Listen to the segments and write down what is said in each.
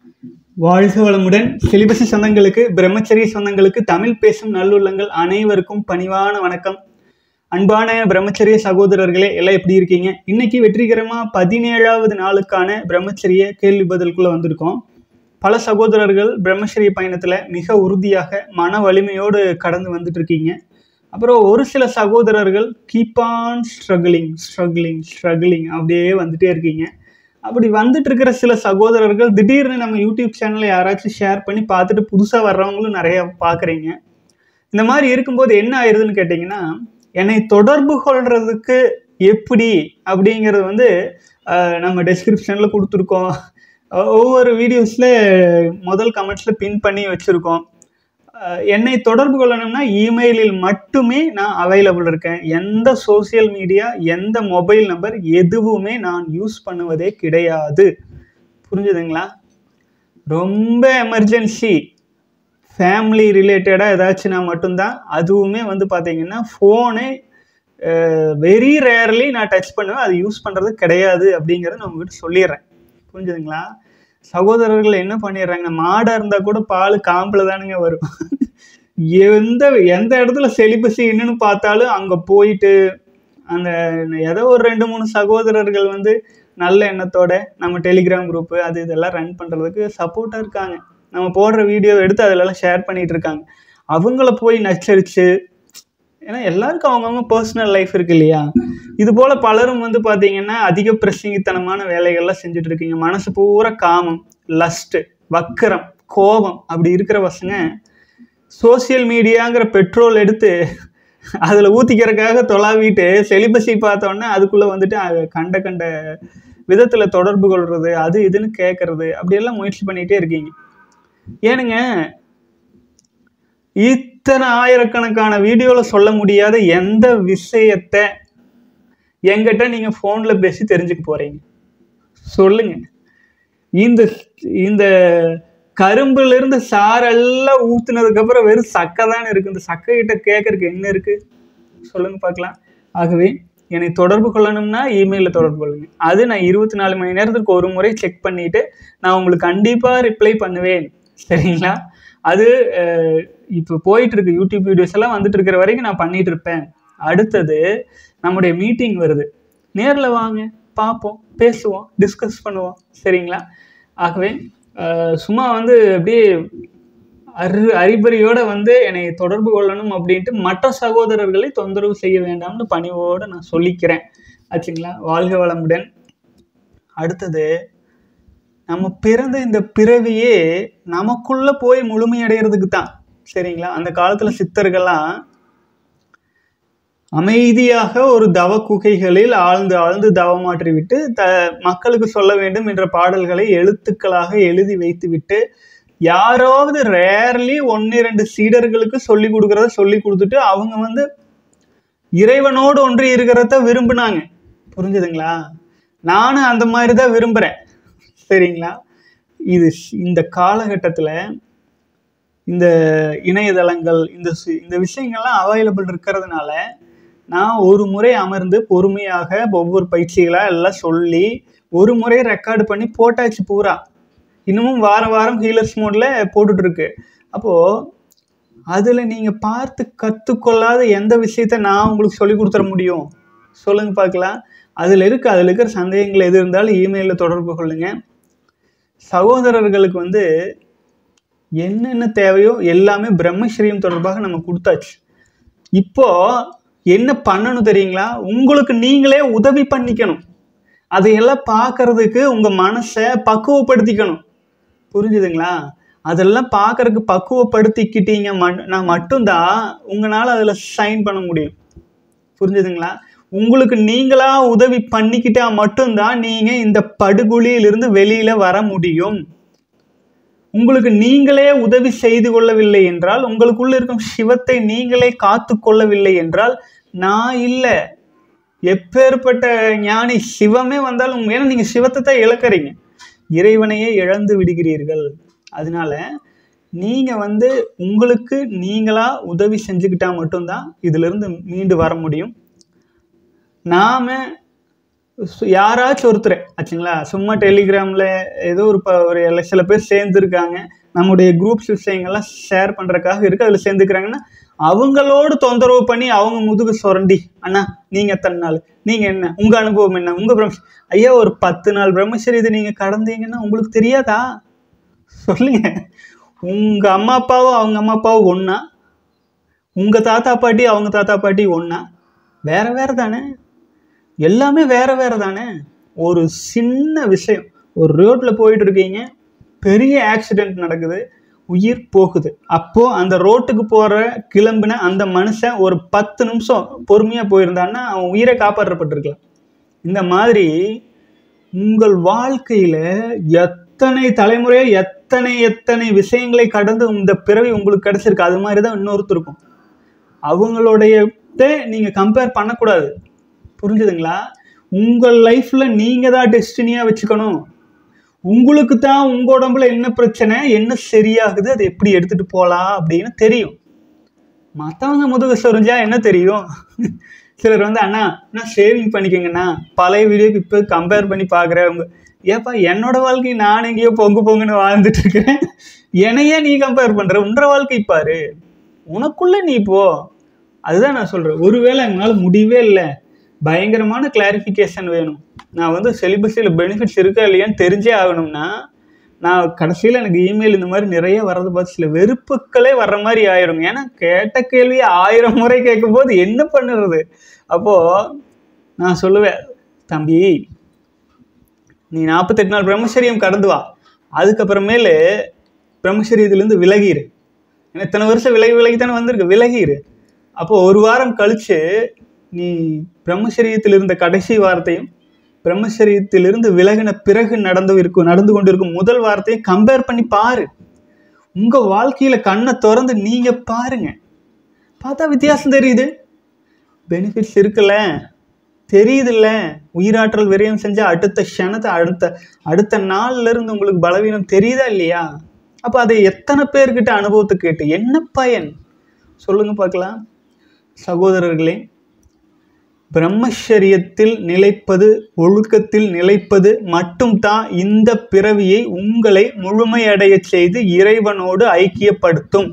வாழ்க வளமுடன் சிலிபசி சொந்தங்களுக்கு பிரம்மச்சரிய சொந்தங்களுக்கு தமிழ் பேசும் நல்லுள்ளங்கள் அனைவருக்கும் பணிவான வணக்கம் அன்பான பிரம்மச்சரிய சகோதரர்களே எல்லாம் எப்படி இருக்கீங்க இன்னைக்கு வெற்றிகரமா பதினேழாவது நாளுக்கான பிரம்மச்சரிய கேள்வி பதிலுக்குள்ள வந்திருக்கோம் பல சகோதரர்கள் பிரம்மச்சரிய பயணத்துல மிக உறுதியாக மன வலிமையோடு கடந்து வந்துட்டு இருக்கீங்க அப்புறம் ஒரு சில சகோதரர்கள் keep on struggling struggling struggling அப்படியே வந்துட்டே இருக்கீங்க அப்படி வந்துட்டு இருக்கிற சில சகோதரர்கள் திடீர்னு நம்ம யூடியூப் சேனல்ல யாராச்சும் ஷேர் பண்ணி பார்த்துட்டு புதுசாக வர்றவங்களும் நிறைய பார்க்குறீங்க இந்த மாதிரி இருக்கும்போது என்ன ஆயிருதுன்னு கேட்டிங்கன்னா என்னை தொடர்பு கொள்றதுக்கு எப்படி அப்படிங்கிறது வந்து அஹ், நம்ம டெஸ்கிரிப்ஷனில் கொடுத்துருக்கோம் அஹ், ஒவ்வொரு வீடியோஸில் முதல் கமெண்ட்ஸில் பின் பண்ணி வச்சுருக்கோம் அஹ், என்னை தொடர்பு கொள்ளணும்னா இமெயிலில் மட்டுமே நான் அவைலபிள் இருக்கேன் எந்த சோஷியல் மீடியா எந்த மொபைல் நம்பர் எதுவுமே நான் யூஸ் பண்ணுவதே கிடையாது புரிஞ்சுதுங்களா ரொம்ப எமர்ஜென்சி ஃபேமிலி ரிலேட்டடாக ஏதாச்சும்னா மட்டும்தான் அதுவுமே வந்து பார்த்தீங்கன்னா ஃபோனே வெரி ரேர்லி நான் டச் பண்ணுவேன் அது யூஸ் பண்ணுறது கிடையாது அப்படிங்கிறத நான் உங்ககிட்ட சொல்லிடுறேன் புரிஞ்சுதுங்களா சகோதரர்கள் என்ன பண்ணிடுறாங்க மாடாக இருந்தால் கூட பால் காம்பில் தானுங்க வரும் எந்த எந்த இடத்துல செலிபஸி என்னன்னு பார்த்தாலும் அங்கே போயிட்டு அந்த ஏதோ ஒரு ரெண்டு மூணு சகோதரர்கள் வந்து நல்ல எண்ணத்தோட நம்ம டெலிகிராம் குரூப்பு அது இதெல்லாம் ரன் பண்ணுறதுக்கு சப்போர்ட்டாக இருக்காங்க நம்ம போடுற வீடியோ எடுத்து அதிலெல்லாம் ஷேர் பண்ணிட்டு இருக்காங்க அவங்கள போய் நச்சரித்து ஏன்னா எல்லாருக்கும் அவங்கவுங்க பர்சனல் லைஃப் இருக்கு இல்லையா இது போல பலரும் வந்து பார்த்தீங்கன்னா அதிக பிரசங்கித்தனமான வேலைகள்லாம் செஞ்சுட்டு இருக்கீங்க மனசு பூரா காமம் லஸ்ட் வக்கரம் கோபம் அப்படி இருக்கிற பசங்க சோஷியல் மீடியாங்கிற பெட்ரோல் எடுத்து அதில் ஊற்றிக்கிறதுக்காக தொலாவிட்டு செலிபஸி பார்த்தோன்னே அதுக்குள்ளே வந்துட்டு அஹ், கண்ட கண்ட விதத்தில் தொடர்பு கொள்வது அது இதுன்னு கேட்கறது அப்படியெல்லாம் முயற்சி பண்ணிகிட்டே இருக்கீங்க ஏனுங்க இத்தனை ஆயிரக்கணக்கான வீடியோவில் சொல்ல முடியாத எந்த விஷயத்தை எங்கிட்ட நீங்கள் ஃபோனில் பேசி தெரிஞ்சுக்க போகிறீங்க சொல்லுங்க இந்த இந்த கரும்புல இருந்து சாரெல்லாம் ஊத்துனதுக்கு அப்புறம் வெறும் சக்கை தானே இருக்கு இந்த சக்கை கிட்ட கேட்கறதுக்கு என்ன இருக்கு சொல்லுங்க பார்க்கலாம் ஆகவே என்னை தொடர்பு கொள்ளணும்னா இமெயிலில் தொடர்பு கொள்ளுங்க அது நான் இருபத்தி நாலு மணி நேரத்துக்கு ஒரு முறை செக் பண்ணிட்டு நான் உங்களுக்கு கண்டிப்பாக ரிப்ளை பண்ணுவேன் சரிங்களா அது அஹ், இப்போ போயிட்டு இருக்கு யூடியூப் வீடியோஸ் எல்லாம் வந்துட்டு இருக்கிற வரைக்கும் நான் பண்ணிட்டு இருப்பேன் அடுத்தது நம்முடைய மீட்டிங் வருது நேரில் வாங்க பார்ப்போம் பேசுவோம் டிஸ்கஸ் பண்ணுவோம் சரிங்களா ஆகவே அஹ், சும்மா வந்து அப்படியே அரு அறிபறியோட வந்து என்னை தொடர்பு கொள்ளணும் அப்படின்ட்டு மற்ற சகோதரர்களை தொந்தரவு செய்ய வேண்டாம்னு பணிவோடு நான் சொல்லிக்கிறேன் ஆச்சுங்களா வாழ்க வளமுடன் அடுத்தது நம்ம பிறந்த இந்த பிறவியே நமக்குள்ள போய் முழுமையடைகிறதுக்கு தான் சரிங்களா அந்த காலத்துல சித்தர்கள்லாம் அமைதியாக ஒரு தவ குகைகளில் ஆழ்ந்து ஆழ்ந்து தவமாற்றி விட்டு த மக்களுக்கு சொல்ல வேண்டும் என்ற பாடல்களை எழுத்துக்களாக எழுதி வைத்துவிட்டு யாராவது ரேர்லி ஒன்று ரெண்டு சீடர்களுக்கு சொல்லி கொடுக்கறத சொல்லி கொடுத்துட்டு அவங்க வந்து இறைவனோடு ஒன்று இருக்கிறத விரும்புனாங்க புரிஞ்சுதுங்களா நானும் அந்த மாதிரி தான் விரும்புகிறேன் சரிங்களா இது ஸ்- இந்த காலகட்டத்தில் இந்த இணையதளங்கள் இந்த சி- இந்த விஷயங்கள்லாம் அவைலபிள் இருக்கிறதுனால நான் ஒரு முறை அமர்ந்து பொறுமையாக ஒவ்வொரு பயிற்சிகளாக எல்லாம் சொல்லி ஒரு முறை ரெக்கார்டு பண்ணி போட்டாச்சு பூரா இன்னமும் வாரம் வாரம் ஹீலர்ஸ் மோடில் போட்டுட்ருக்கு அப்போது அதில் நீங்கள் பார்த்து கற்றுக்கொள்ளாத எந்த விஷயத்த நான் உங்களுக்கு சொல்லி கொடுத்துட முடியும் சொல்லுங்க பார்க்கலாம் அதில் இருக்கு அதில் இருக்கிற சந்தேகங்கள் எது இருந்தாலும் இமெயிலில் தொடர்பு கொள்ளுங்க சகோதரர்களுக்கு வந்து என்னென்ன தேவையோ எல்லாமே பிரம்மஸ்ரீயம் தொடர்பாக நம்ம கொடுத்தாச்சு இப்போ என்ன பண்ணணும் தெரியுங்களா உங்களுக்கு நீங்களே உதவி பண்ணிக்கணும் அதையெல்லாம் பார்க்கறதுக்கு உங்க மனசை பக்குவப்படுத்திக்கணும் புரிஞ்சுதுங்களா அதெல்லாம் பார்க்கறதுக்கு பக்குவப்படுத்திக்கிட்டீங்க மட்- நான் மட்டும்தான் உங்களால் அதில் சைன் பண்ண முடியும் புரிஞ்சுதுங்களா உங்களுக்கு நீங்களா உதவி பண்ணிக்கிட்டா மட்டும்தான் நீங்க இந்த படுகொலியிலிருந்து வெளியில வர முடியும் உங்களுக்கு நீங்களே உதவி செய்து கொள்ளவில்லை என்றால் உங்களுக்குள்ள இருக்கும் சிவத்தை நீங்களே காத்து கொள்ளவில்லை என்றால் நான் இல்லை எப்பேற்பட்ட ஞானி சிவமே வந்தாலும் ஏன்னா நீங்க சிவத்தை தான் இழக்கிறீங்க இறைவனையே இழந்து விடுகிறீர்கள் அதனால நீங்க வந்து உங்களுக்கு நீங்களா உதவி செஞ்சுக்கிட்டா மட்டும்தான் இதுல இருந்து மீண்டு வர முடியும் நாம சு- யாராச்சும் ஒருத்தர் ஆச்சுங்களா சும்மா டெலிகிராமில் ஏதோ ஒரு ப ஒரு எல்லா- சில பேர் சேர்ந்துருக்காங்க நம்முடைய குரூப்ஸ் விஷயங்கள்லாம் ஷேர் பண்ணுறதுக்காக இருக்குது அதில் சேர்ந்துக்கிறாங்கன்னா அவங்களோடு தொந்தரவு பண்ணி அவங்க முதுகு சுரண்டி அண்ணா நீங்கள் எத்தனை நாள் நீங்கள் என்ன உங்கள் அனுபவம் என்ன உங்கள் பிரம்ம ஐயா ஒரு பத்து நாள் பிரம்மச்சரி இது நீங்கள் கடந்தீங்கன்னா உங்களுக்கு தெரியாதா சொல்லுங்க உங்கள் அம்மா அப்பாவும் அவங்க அம்மா அப்பாவும் ஒன்றா உங்கள் தாத்தா பாட்டி அவங்க தாத்தா பாட்டி ஒன்றா வேற வேற தானே எல்லாமே வேற வேற தானே ஒரு சின்ன விஷயம் ஒரு ரோட்டில் போயிட்டு இருக்கீங்க பெரிய ஆக்சிடென்ட் நடக்குது உயிர் போகுது அப்போ அந்த ரோட்டுக்கு போற கிளம்புன அந்த மனுஷன் ஒரு பத்து நிமிஷம் பொறுமையா போயிருந்தான்னா அவன் உயிரை காப்பாற்றப்பட்டிருக்கலாம் இந்த மாதிரி உங்கள் வாழ்க்கையில எத்தனை தலைமுறையா எத்தனை எத்தனை விஷயங்களை கடந்து இந்த பிறவி உங்களுக்கு கிடைச்சிருக்கு அது மாதிரி தான் இன்னொருத்தருக்கும் அவங்களுடைய நீங்க கம்பேர் பண்ணக்கூடாது புரிஞ்சுதுங்களா உங்கள் லைஃப்ல நீங்க தான் டெஸ்டினியா வச்சுக்கணும் உங்களுக்கு தான் உங்க உடம்புல என்ன பிரச்சனை என்ன சரியாகுது அதை எப்படி எடுத்துட்டு போகலாம் அப்படின்னு தெரியும் மற்றவங்க முதுகு சொரிஞ்சா என்ன தெரியும் சிலர் வந்து அண்ணா அண்ணா சேவிங் பண்ணிக்கோங்கண்ணா பழைய வீடியோக்கு இப்போ கம்பேர் பண்ணி பார்க்குறவங்க ஏப்பா என்னோட வாழ்க்கை நான் எங்கேயோ பொங்கு பொங்குன்னு வாழ்ந்துட்டு இருக்கிறேன் என்னையே நீ கம்பேர் பண்ற உன்ற வாழ்க்கை பாரு உனக்குள்ள நீ போ அதுதான் நான் சொல்றேன் ஒருவேளை எங்களால முடியவே இல்லை பயங்கரமான கிளாரிஃபிகேஷன் வேணும் நான் வந்து செலிபஸில் பெனிஃபிட்ஸ் இருக்கா இல்லையான்னு தெரிஞ்சே ஆகணும்னா நான் கடைசியில் எனக்கு இமெயில் இந்த மாதிரி நிறைய வர்றது பார்த்து சில வெறுப்புக்களே வர்ற மாதிரி ஆயிரும் ஏன்னா கேட்ட கேள்வியை ஆயிரம் முறை கேட்கும்போது என்ன பண்ணுறது அப்போது நான் சொல்லுவேன் தம்பி நீ நாற்பத்தெட்டு நாள் பிரம்மச்சரியம் கடந்து வா அதுக்கப்புறமேலு பிரம்மச்சரியத்துலேருந்து விலகிரு ஏன்னா இத்தனை வருஷம் விலகி விலகி தானே வந்திருக்கு விலகிரு அப்போ ஒரு வாரம் கழிச்சு நீ பிரம்மச்சரியத்தில் இருந்த கடைசி வார்த்தையும் பிரம்மச்சரியத்திலிருந்து விலகின பிறகு நடந்து இருக்கும் நடந்து கொண்டிருக்கும் முதல் வார்த்தையை கம்பேர் பண்ணி பாரு உங்க வாழ்க்கையில கண்ணை திறந்து நீங்க பாருங்க பார்த்தா வித்தியாசம் தெரியுது பெனிஃபிட்ஸ் இருக்குல்ல தெரியுதுல்ல உயிராற்றல் விரயம் செஞ்ச அடுத்த க்ஷணத்தை அடுத்த அடுத்த நாள்ல இருந்து உங்களுக்கு பலவீனம் தெரியுதா இல்லையா அப்ப அதை எத்தனை பேர்கிட்ட அனுபவத்தை கேட்டு என்ன பயன் சொல்லுங்க பார்க்கலாம் சகோதரர்களே பிரம்மச்சரியத்தில் நிலைப்பது ஒழுக்கத்தில் நிலைப்பது மட்டும்தான் இந்த பிறவியை உங்களை முழுமையடையச் செய்து இறைவனோடு ஐக்கியப்படுத்தும்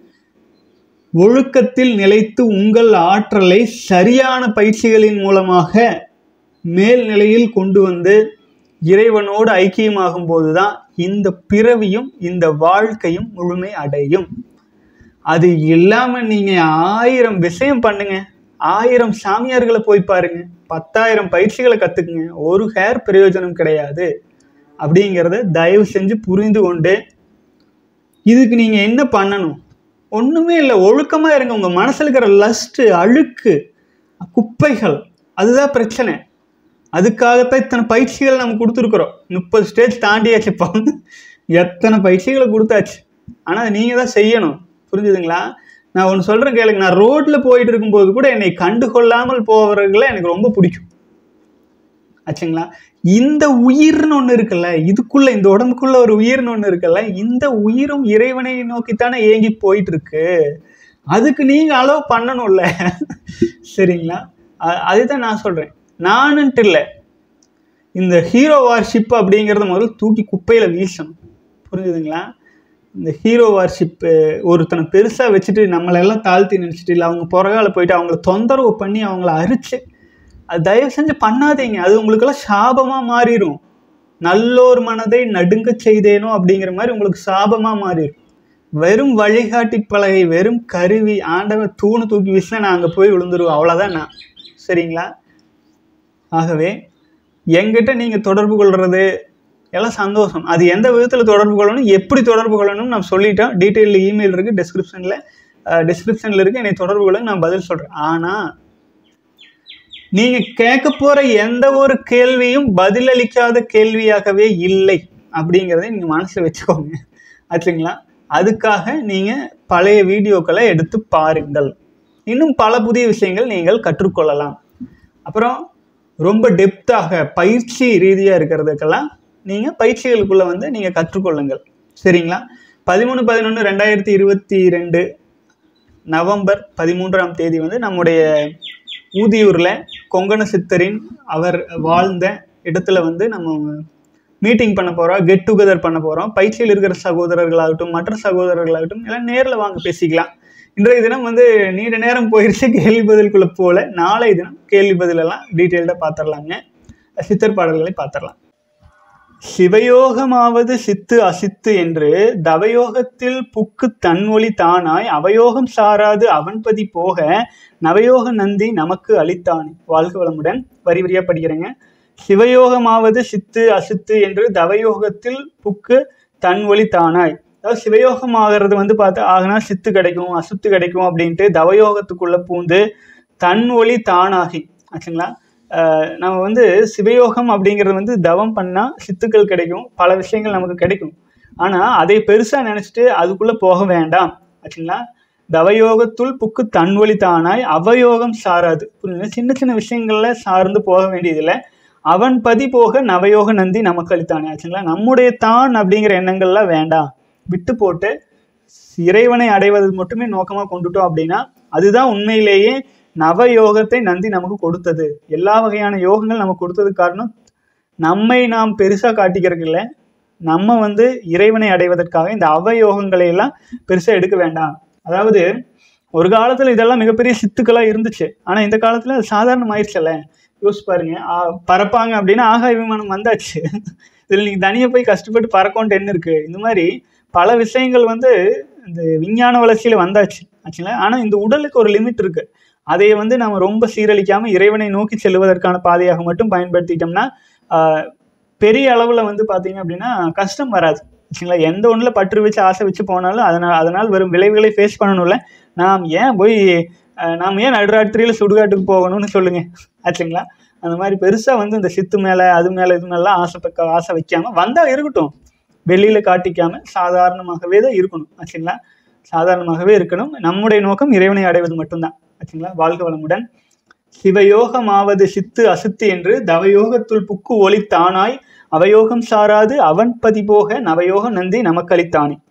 ஒழுக்கத்தில் நிலைத்து உங்கள் ஆற்றலை சரியான பயிற்சிகளின் மூலமாக மேல்நிலையில் கொண்டு வந்து இறைவனோடு ஐக்கியமாகும் போதுதான் இந்த பிறவியும் இந்த வாழ்க்கையும் முழுமை அடையும் அது இல்லாம நீங்க ஆயிரம் விஷயம் பண்ணுங்க ஆயிரம் சாமியார்களை போய் பாருங்க பத்தாயிரம் பயிற்சிகளை கத்துக்குங்க ஒரு ஹேர் பிரயோஜனம் கிடையாது அப்படிங்கிறத தயவு செஞ்சு புரிந்து கொண்டு இதுக்கு நீங்க என்ன பண்ணணும் ஒண்ணுமே இல்லை ஒழுக்கமா இருங்க உங்க மனசுல இருக்கிற லஸ்ட் அழுக்கு குப்பைகள் அதுதான் பிரச்சனை அதுக்காகத்தான் இத்தனை பயிற்சிகள் நம்ம கொடுத்துருக்குறோம் முப்பது ஸ்டேஜ் தாண்டியாச்சு இப்போ எத்தனை பயிற்சிகளை கொடுத்தாச்சு ஆனால் நீங்கள் தான் செய்யணும் புரிஞ்சுதுங்களா நான் ஒன்று சொல்கிறேன் கேளுங்க நான் ரோட்டில் போயிட்டு இருக்கும்போது கூட என்னை கண்டுகொள்ளாமல் போகிறவர்களை எனக்கு ரொம்ப பிடிக்கும் ஆச்சுங்களா இந்த உயிர்னு ஒன்று இருக்குல்ல இதுக்குள்ள இந்த உடம்புக்குள்ள ஒரு உயிர்னு ஒன்று இருக்குல்ல இந்த உயிரும் இறைவனை நோக்கித்தானே ஏங்கி போயிட்டு இருக்கு அதுக்கு நீங்க அலோவ் பண்ணணும்ல சரிங்களா அ- அதுதான் நான் சொல்றேன் நானுன்ட்டு இல்லை இந்த ஹீரோ வார்ஷிப் அப்படிங்கிறத முதல்ல தூக்கி குப்பையில வீசணும் புரிஞ்சுதுங்களா இந்த ஹீரோ வார்ஷிப் ஒருத்தனை பெருசா வச்சுட்டு நம்மளெல்லாம் தாழ்த்தி நினைச்சிட்டு இல்லை அவங்க புறகால போயிட்டு அவங்கள தொந்தரவு பண்ணி அவங்கள அரிச்சு அது தயவு செஞ்சு பண்ணாதீங்க அது உங்களுக்கெல்லாம் சாபமா மாறிடும் நல்லோர் மனதை நடுங்க செய்தேனோ அப்படிங்கிற மாதிரி உங்களுக்கு சாபமா மாறிடும் வெறும் வழிகாட்டி பலகை வெறும் கருவி ஆண்டவன் தூணு தூக்கி வீசினா நான் அங்கே போய் விழுந்துருவேன் அவ்வளோதான் நான் சரிங்களா ஆகவே எங்கிட்ட நீங்கள் தொடர்பு கொள்வது எல்லாம் சந்தோஷம் அது எந்த விதத்தில் தொடர்பு கொள்ளணும் எப்படி தொடர்பு கொள்ளணும்னு நான் சொல்லிட்டேன் டீட்டெயில் இமெயில் இருக்குது டிஸ்கிரிப்ஷனில் டிஸ்கிரிப்ஷனில் இருக்குது என்னை தொடர்பு கொள்ளுங்க நான் பதில் சொல்கிறேன் ஆனால் நீங்கள் கேட்க போகிற எந்த ஒரு கேள்வியும் பதிலளிக்காத கேள்வியாகவே இல்லை அப்படிங்கிறத நீங்கள் மனசில் வச்சுக்கோங்க ஆச்சுங்களா அதுக்காக நீங்கள் பழைய வீடியோக்களை எடுத்து பாருங்கள் இன்னும் பல புதிய விஷயங்கள் நீங்கள் கற்றுக்கொள்ளலாம் அப்புறம் ரொம்ப டெப்த்தாக பயிற்சி ரீதியாக இருக்கிறதுக்கெல்லாம் நீங்கள் பயிற்சிகளுக்குள்ளே வந்து நீங்கள் கற்றுக்கொள்ளுங்கள் சரிங்களா பதிமூணு பதினொன்று ரெண்டாயிரத்தி இருபத்தி ரெண்டு நவம்பர் பதிமூன்றாம் தேதி வந்து நம்முடைய ஊதியூரில் கொங்கண சித்தரின் அவர் வாழ்ந்த இடத்துல வந்து நம்ம மீட்டிங் பண்ண போகிறோம் கெட் டுகெதர் பண்ண போகிறோம் பயிற்சியில் இருக்கிற சகோதரர்களாகட்டும் மற்ற சகோதரர்களாகட்டும் எல்லாம் நேரில் வாங்க பேசிக்கலாம் இன்றைய தினம் வந்து நீண்ட நேரம் போயிருச்சு கேள்வி பதிலுக்குள்ள போல நாளை தினம் கேள்வி பதில் எல்லாம் டீட்டெயில்டாக பார்த்துடலாங்க சித்தர் பாடல்களை பார்த்துடலாம் சிவயோகமாவது சித்து அசித்து என்று தவயோகத்தில் புக்கு தன்மொழி தானாய் அவயோகம் சாராது அவன்பதி போக நவயோக நந்தி நமக்கு அளித்தான் வாழ்க வளமுடன் வரி வரியா படிக்கிறேங்க சிவயோகமாவது சித்து அசித்து என்று தவயோகத்தில் புக்கு தன்வொழி தானாய் அதாவது சிவயோகம் ஆகிறது வந்து பார்த்து ஆகினா சித்து கிடைக்கும் அசுத்து கிடைக்கும் அப்படின்ட்டு தவயோகத்துக்குள்ள பூந்து தன் ஒளி தானாகி ஆச்சுங்களா ஆஹ் நம்ம வந்து சிவயோகம் அப்படிங்கிறது வந்து தவம் பண்ணால் சித்துக்கள் கிடைக்கும் பல விஷயங்கள் நமக்கு கிடைக்கும் ஆனால் அதை பெருசாக நினச்சிட்டு அதுக்குள்ளே போக வேண்டாம் ஆச்சுங்களா தவயோகத்துள் புக்கு தன்வழி தானாய் அவயோகம் சாராது புரியுதுங்களா? சின்ன சின்ன விஷயங்கள்ல சார்ந்து போக வேண்டியதில்லை அவன் பதி போக நவயோக நந்தி நமக்கு அளித்தானே ஆச்சுங்களா நம்முடைய தான் அப்படிங்கிற எண்ணங்கள்லாம் வேண்டாம் விட்டு போட்டு இறைவனை அடைவது மட்டுமே நோக்கமாக கொண்டுட்டோம் அப்படின்னா அதுதான் உண்மையிலேயே நவயோகத்தை நந்தி நமக்கு கொடுத்தது எல்லா வகையான யோகங்கள் நமக்கு கொடுத்ததுக்கு காரணம் நம்மை நாம் பெருசாக காட்டிக்கிறதுக்கு இல்லை நம்ம வந்து இறைவனை அடைவதற்காக இந்த அவயோகங்களை எல்லாம் பெருசாக எடுக்க வேண்டாம் அதாவது ஒரு காலத்தில் இதெல்லாம் மிகப்பெரிய சித்துக்களாக இருந்துச்சு ஆனால் இந்த காலத்தில் அது சாதாரணமாயிருச்சுல்ல யோசிச்சு பாருங்க ஆ, பறப்பாங்க அப்படின்னா ஆகாய விமானம் வந்தாச்சு இதில் நீங்கள் தனியாக போய் கஷ்டப்பட்டு பறக்கோன்ட்டு என்ன இருக்குது இந்த மாதிரி பல விஷயங்கள் வந்து இந்த விஞ்ஞான வளர்ச்சியில் வந்தாச்சு ஆச்சுங்களா ஆனால் இந்த உடலுக்கு ஒரு லிமிட் இருக்குது அதை வந்து நம்ம ரொம்ப சீரழிக்காமல் இறைவனை நோக்கி செல்வதற்கான பாதையாக மட்டும் பயன்படுத்திட்டோம்னா ஆஹ், பெரிய அளவில் வந்து பார்த்தீங்க அப்படின்னா கஷ்டம் வராது ஆச்சுங்களா எந்த ஒன்றில் பற்று வச்சு ஆசை வச்சு போனாலும் அதனால் அதனால் வரும் விளைவுகளை ஃபேஸ் பண்ணணும்ல நாம் ஏன் போய் ஆஹ், நாம் ஏன் நடுராத்திரியில் சுடுகாட்டுக்கு போகணும்னு சொல்லுங்க ஆச்சுங்களா அந்த மாதிரி பெருசாக வந்து இந்த சித்து மேலே அது மேலே இது மேலாம் ஆசை பக்க ஆசை வைக்காமல் வந்தால் இருக்கட்டும் வெளியில் காட்டிக்காம சாதாரணமாகவே தான் இருக்கணும் ஆச்சுங்களா சாதாரணமாகவே இருக்கணும் நம்முடைய நோக்கம் இறைவனை அடைவது மட்டும்தான் ஆச்சுங்களா வாழ்க வளமுடன் சிவயோகமாவது சித்து அசுத்து என்று தவயோகத்துள் புக்கு ஒளி தானாய் அவயோகம் சாராது அவன் பதி போக நவயோக நந்தி நமக்களித்தானே